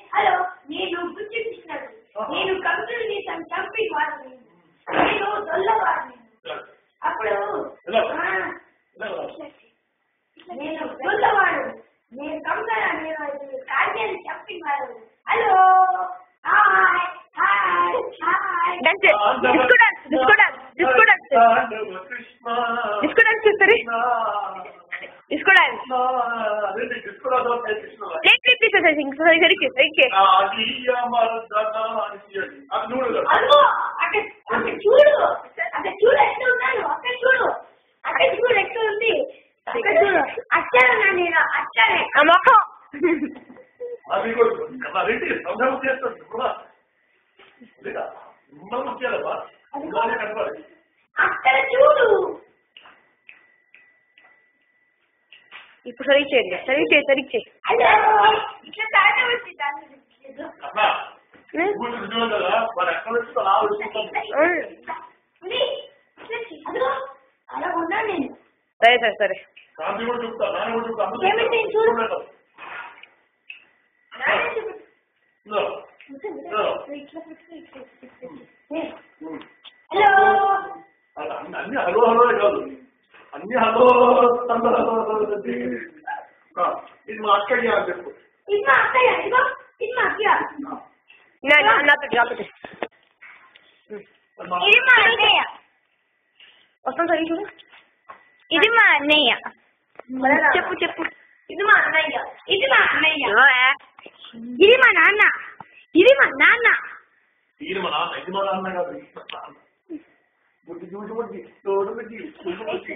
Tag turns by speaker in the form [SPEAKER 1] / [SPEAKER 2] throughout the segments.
[SPEAKER 1] Hello నేను బుద్ధి కృష్ణుడు నేను కంసుడిని తన చంపి వాడిని నేను దొల్లవాడిని అప్పుడు
[SPEAKER 2] హలో.
[SPEAKER 1] ఆ,
[SPEAKER 2] హలో.
[SPEAKER 1] నేను దొల్లవాడు నేను కంసన నేను కార్యాన్ని చంపివాడు hello hi hi hi
[SPEAKER 3] dance disco dance disco dance disco dance disco dance చూస్తారు disco dance late late please సరి సరి సరికి సరికి
[SPEAKER 1] అదిగో అక్కడ అక్కడ చూడు అక్కడ చూడు ఎట్లా ఉన్నాను అక్కడ చూడు అక్కడ చూడు ఎట్లా ఉంది అక్కడ చూడు అట్లనే ఉన్నా నేను అట్లనే
[SPEAKER 3] ఆ మొఖం
[SPEAKER 2] అది కూడా రెడ్డి సందర్భం చేస్తుంది కూడా లేదా మిమ్మల్ని వచ్చేయాలమ్మా మిమ్మల్ని కనపడాలి
[SPEAKER 1] అక్కడ చూడు
[SPEAKER 3] ఇప్పుడు సరి చేయండి సరి చేయి సరి చేయి
[SPEAKER 1] హలో ఇట్లా తానే వచ్చి దాన్ని
[SPEAKER 2] అమ్మా ఊరు ఉద్యోగం కదా వాళ్ళు ఎక్కడ వచ్చి అలా వచ్చుకుంటాం
[SPEAKER 1] ఉంది. అదిగో అలా ఉన్నా నేను
[SPEAKER 3] సరే సరే సరే
[SPEAKER 2] కాంతి కూడా చెప్తా నాన్న కూడా చెప్తా అందరూ
[SPEAKER 1] ఏమిటి నేను చూడు.
[SPEAKER 2] చూడలేదు.
[SPEAKER 1] నానే చూపు.
[SPEAKER 2] ఇదో. ఇదో.
[SPEAKER 1] ఇట్లా పెట్టు, ఇట్లా పెట్టు. ఏ,
[SPEAKER 2] ఉమ్.
[SPEAKER 1] హలో
[SPEAKER 2] అలా అన్ని అన్ని హలో హలో కాదు అన్ని హలో ఆ, ఇది మా అక్కయ్య అని చెప్పు
[SPEAKER 1] ఇది మా అత్తయ్య ఇదిగో ఇది మా అత్తయ్య
[SPEAKER 2] ఆ,
[SPEAKER 3] నా నా నాతో నాతో
[SPEAKER 2] మా-
[SPEAKER 1] ఇది మా అన్నయ్య
[SPEAKER 3] వస్తాం సరి చూడు
[SPEAKER 1] ఇది మా అన్నయ్య
[SPEAKER 3] చెప్పు చెప్పు
[SPEAKER 1] ఇది మా అన్నయ్య ఇది మా అన్నయ్య
[SPEAKER 3] ఇదిగో, ఏ.
[SPEAKER 1] ఇది మా నాన్న ఇది మా నాన్న
[SPEAKER 2] ఈయన మా నాన్న ఇది మా నాన్న కాదు బుద్ధి చూసి బుద్ధి తోడు బుద్ధి చూసి బుద్ధి.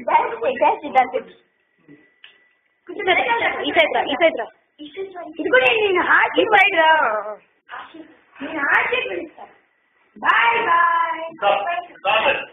[SPEAKER 3] ఈ సైడ్ రా ఈ సైడ్ రా
[SPEAKER 1] ఇది కూడా నేను హార్ట్
[SPEAKER 3] ఈ సైడ్ రా
[SPEAKER 1] నేను హార్ట్ పిలుస్తాను బాయ్ బాయ్
[SPEAKER 2] దా, దా,